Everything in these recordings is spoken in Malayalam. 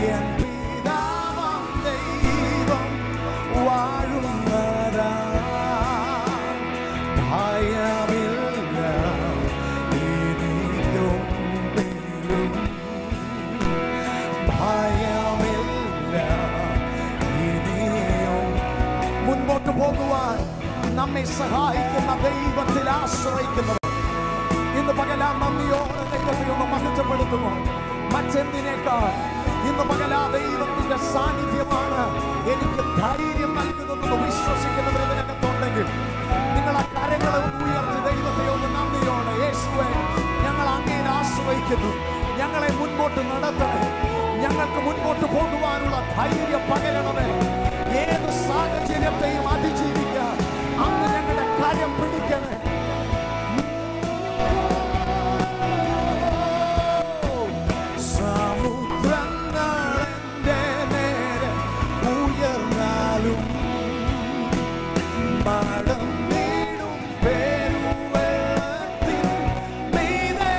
എൻ പിതാവാം ദൈവം വാഴുന്നതാ ഭയമില്ല എനിക്കൊന്നിലും ഭയമില്ല ഇനിയും മുൻപോട്ട് പോകുവാൻ നമ്മെ സഹായിക്കുന്ന ദൈവത്തിൽ ആശ്രയിക്കുന്നവർ ഇന്ന് പകലാ നന്ദിയോടെ ദൈവത്തെ ഒന്ന് മഹത്വപ്പെടുത്തുമോ മറ്റെന്തിനേക്കാൾ ഇന്ന് പകലാ ദൈവത്തിന്റെ സാന്നിധ്യമാണ് എനിക്ക് ധൈര്യം നൽകുന്നതെന്ന് വിശ്വസിക്കുന്നവർ ഇതിനകത്തുണ്ടെങ്കിൽ നിങ്ങൾ ആ കരങ്ങളെ ഒന്ന് ഉയർത്തി ദൈവത്തെ ഒന്ന് നന്ദിയോടെ യേശുവെ ഞങ്ങൾ അങ്ങയിൽ ആശ്രയിക്കുന്നു ഞങ്ങളെ മുൻപോട്ട് നടത്തണേ ഞങ്ങൾക്ക് മുൻപോട്ട് പോകുവാനുള്ള ധൈര്യം പകരണമേ ഏത് സാഹചര്യത്തെയും അതിജീവിക്കാൻ അങ്ങ് ഞങ്ങളുടെ കാര്യം പിടിക്കണേ സമുദ്രങ്ങളെന്റെ നേരെ ഉയർന്നാലും മടം നീടും പെരുവെള്ളത്തിൻ മീതെ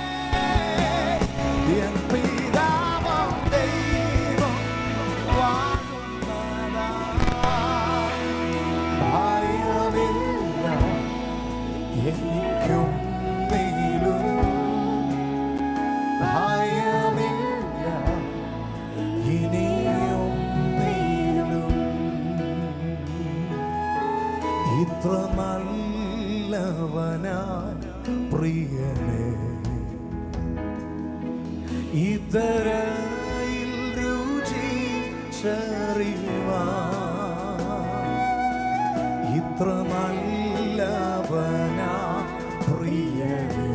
എൻ പിതാവാം ദൈവം വാഴുന്നതാ. ഭയമില്ല എനിക്കും നീലും ഭയമില്ല ഇനിയും നീളും ഇത്ര നല്ലവനാൻ പ്രിയനെ ഇതരയിൽ രുചി ഇത്ര നല്ലവനാ പ്രിയനെ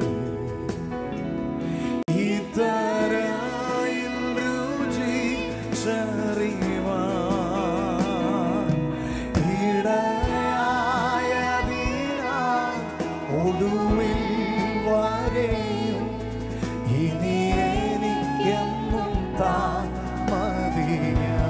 ഇതരായിൽ രുചി ചെറിവാൻ ഇടയായതിനാൽ ഒടുവിൽ വരെയും ഇനി എനിക്കെന്നും താൻ മതിയാ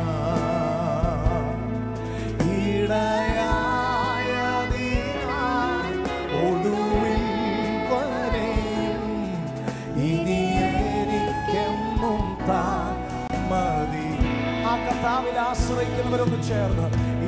ഇടയായതിനാൽ ഒടുവിൽ വരെയും ഇനി എനിക്കെന്നും താൻ മതി ആ കർത്താവിൽ ആശ്രയിക്കുന്നവരൊന്ന് ചേർന്ന്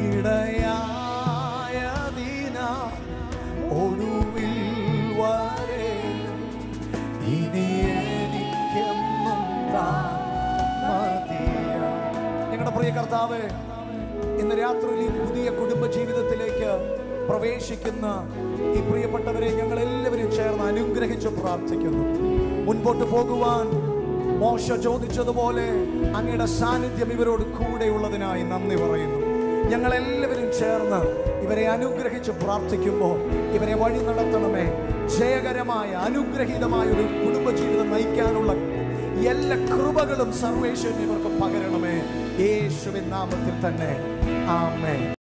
ഇടയായതിനാൽ ഒടുവിൽ വരെയും ഇനി എനിക്കെന്നും താൻ മതിയാ ഞങ്ങളുടെ പ്രിയ കർത്താവ് ഇന്ന് രാത്രിയിൽ ഈ പുതിയ കുടുംബ ജീവിതത്തിലേക്ക് പ്രവേശിക്കുന്ന ഈ പ്രിയപ്പെട്ടവരെ ഞങ്ങൾ എല്ലാവരും ചേർന്ന് അനുഗ്രഹിച്ച് പ്രാർത്ഥിക്കുന്നു മുൻപോട്ട് പോകുവാൻ മോശ ചോദിച്ചതുപോലെ അങ്ങയുടെ സാന്നിധ്യം ഇവരോട് കൂടെയുള്ളതിനായി നന്ദി പറയുന്നു ഞങ്ങൾ എല്ലാവരും ചേർന്ന് ഇവരെ അനുഗ്രഹിച്ച് പ്രാർത്ഥിക്കുമ്പോൾ ഇവരെ വഴി നടത്തണമേ ജയകരമായ അനുഗ്രഹീതമായ ഒരു കുടുംബജീവിതം നയിക്കാനുള്ള എല്ലാ കൃപകളും സർവേശ്വരൻ ഇവർക്ക് പകരണമേ യേശുവിൻ നാമത്തിൽ തന്നെ ആമേ